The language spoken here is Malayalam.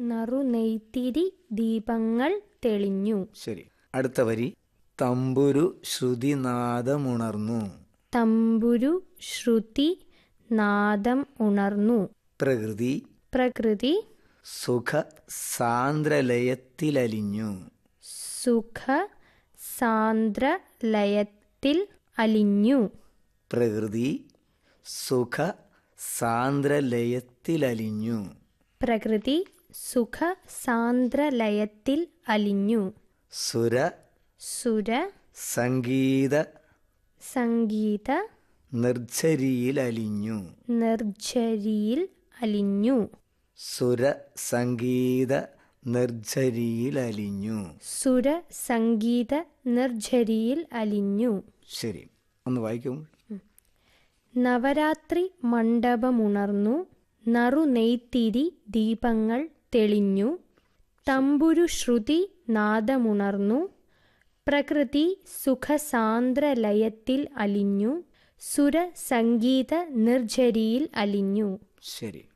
നറുനെയ്ത്തിരി ദീപങ്ങൾ തെളിഞ്ഞു ശരി അടുത്ത വരി തമ്പുരു ശ്രുതിനാദമുണർന്നു തമ്പുരു ശ്രുതി നാദം ഉണർന്നു പ്രകൃതി പ്രകൃതി സുഖ സാന്ദ്രലയത്തിലലിഞ്ഞു സുഖ സാന്ദ്ര ലയത്തിൽ അലിഞ്ഞു പ്രകൃതി സുഖ സാന്ദ്രലയത്തിലലിഞ്ഞു പ്രകൃതി സുഖ സാന്ദ്ര ലയത്തിൽ അലിഞ്ഞു സുര സുര സംഗീത സംഗീത നിർജ്ജരിയിലലിഞ്ഞു നിർജ്ജരിയിൽ അലിഞ്ഞു സുര സംഗീത നിർജ്ജരിയിലലിഞ്ഞു സുര സംഗീത നിർജ്ജരിയിൽ അലിഞ്ഞു ശരി ഒന്ന് വായിക്കും നവരാത്രി മണ്ഡപമുണർന്നു നറുനെയ്ത്തിരി ദീപങ്ങൾ തെളിഞ്ഞു തമ്പുരു ശ്രുതി നാദമുണർന്നു പ്രകൃതി സുഖസാന്ദ്ര ലയത്തിൽ അലിഞ്ഞു സുര സംഗീത നിർജ്ജരിയിൽ അലിഞ്ഞു ശരി